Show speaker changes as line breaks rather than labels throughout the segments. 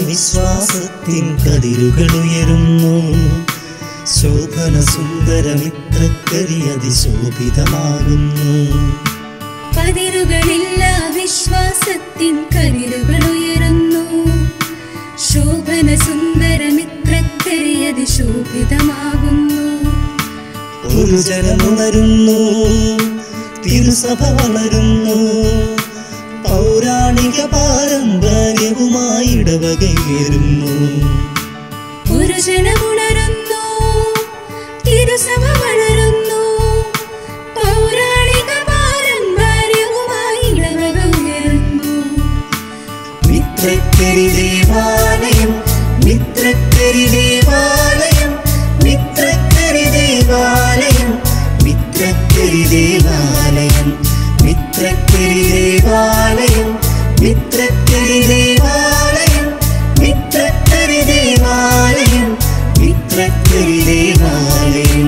വിശ്വാസത്തിൻ കതിരുകൾ ഉയരുന്നു ശോഭന സുന്ദരമിത്രക്കരി അതിശോഭിതമാകുന്നു
പതിരുകളില്ല വിശ്വാസത്തിൻ കതിരുകൾ ഉയരുന്നു ശോഭന സുന്ദരമിത്രക്കരിയത് ശോഭിതമാകുന്നു
ഒരു ജനമുണരുന്നു തിരുസഭ വളരുന്നു പൗരാണിക പാരമ്പര്യവുമായി ഇടവകയേറുന്നു
ഒരു ജനമുണരുന്നു തിരുസഭ വളരുന്നു പൗരാണിക പാരമ്പര്യവുമായി ഇടവക ഉയരുന്നു
മിത്രക്കരി ദേവാലയം മിത്രക്കരി ദേവാലയം മിത്രക്കരി ദേവാലയം മിത്രക്കരി ദേവാലയം മിത്രക്കരി ദേവാലയം മിത്രക്കരി ദേവാലയം മിത്രക്കരി ദേവാലയം മിത്രക്കരി ദേവാലയം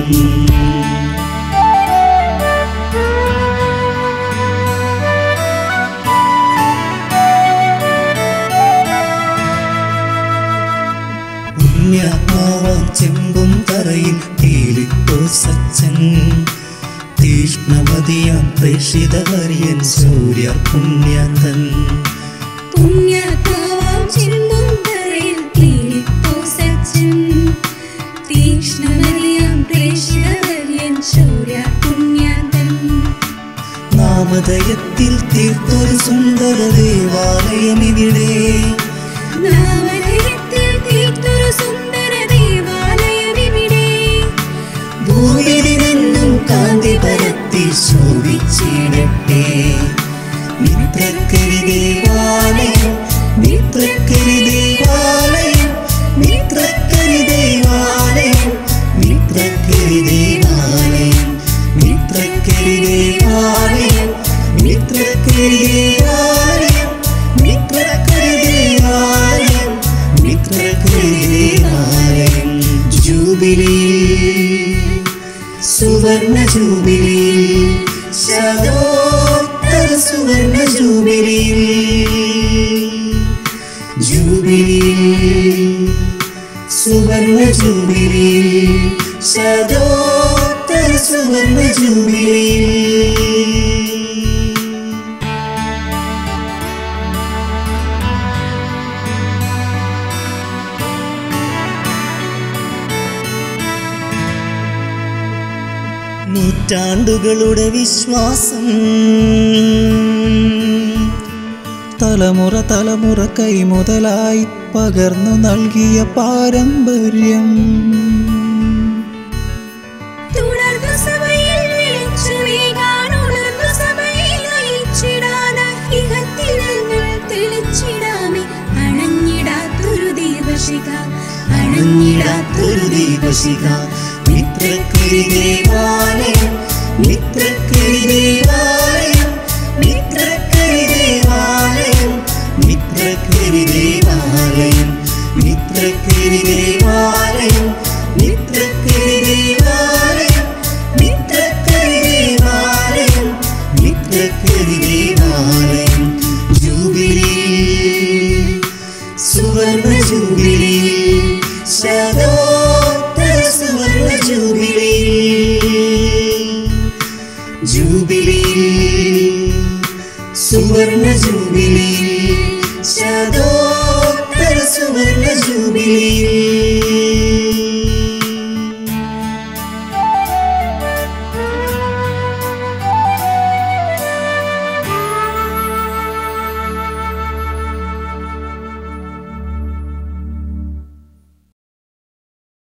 പുണ്യാത്മാവാം ചെമ്പും തറയിൽ കീലിട്ടോ സച്ചൻ തീഷ്ണമതിയാം പ്രേക്ഷിത വര്യൻ സൂര്യ പുണ്യാന്തൻ
പുണ്യാത്മാവാം ചിന്തും തറയിൽ കീഴിപ്പോ സച്ചൻ തീക്ഷ്ണമറിയാം പ്രേക്ഷിതവര്യൻ ശൗര്യ പുണ്യാതൻ
നാമധയത്തിൽ തീർത്തൊരു സുന്ദര ദേവാലയം ഇവിടെ
നാമധേയത്തിൽ തീർത്തൊരു സുന്ദര ദേവാലയം ഇവിടെ
ഭൂമിയിലെന്നും കാന്തി പരത്തി ശോഭിച്ചിടട്ടെ മിത്രക്കരി ദേവാലയം മിത്രക്കരി ദേവാലയം മിത്രക്കരി ദേവാലയം മിത്രക്കരി ദേവാലയം മിത്രക്കരി ദേവാലയം മിത്രക്കരി ദേവാലയം മിത്രക്കരി ദേവാലയം മിത്രക്കരി ദേവാലയം ജൂബിലിയിൽ സുവർണ ജൂബിലിയിൽ ശതോത്തര സുവർണ ജൂബിലിയിൽ ജൂബിലിയിൽ സുവർണ ജൂബിലിയിൽ ശതോത്തര സുവർണ ജൂബിലിയിൽ നൂറ്റാണ്ടുകളുടെ വിശ്വാസം തലമുറ തലമുറ കൈമുതലായി പകർന്നു നൽകിയ പാരമ്പര്യം
തുടർന്നു സഭയിൽ വിളിച്ചുവേകാൻ ഉണർന്നു സഭയെ നയിച്ചിടാന ഇഹത്തിൽ ഞങ്ങൾ തെളിച്ചിടാമേ അണഞ്ഞിടാത്തൊരു ദീപശിഖ
അണഞ്ഞിടാത്തൊരു ദീപശിഖ മിത്രക്കരി ദേവാലയം മിത്രക്കരി ദേവാലയം മിത്രക്കരി ദേവാലയം മിത്രക്കരി ദേവാലയം മിത്രക്കരി ദേവാലയം മിത്രക്കരി ദേവാലയം മിത്രക്കരി ദേവാലയം മിത്രക്കരി ദേവാലയം ജൂബിലി സുവർണ ജൂബിലി ശതോത്തര സുവർണ ജൂബിലി ജൂബിലി സുവർണ ജൂബിലി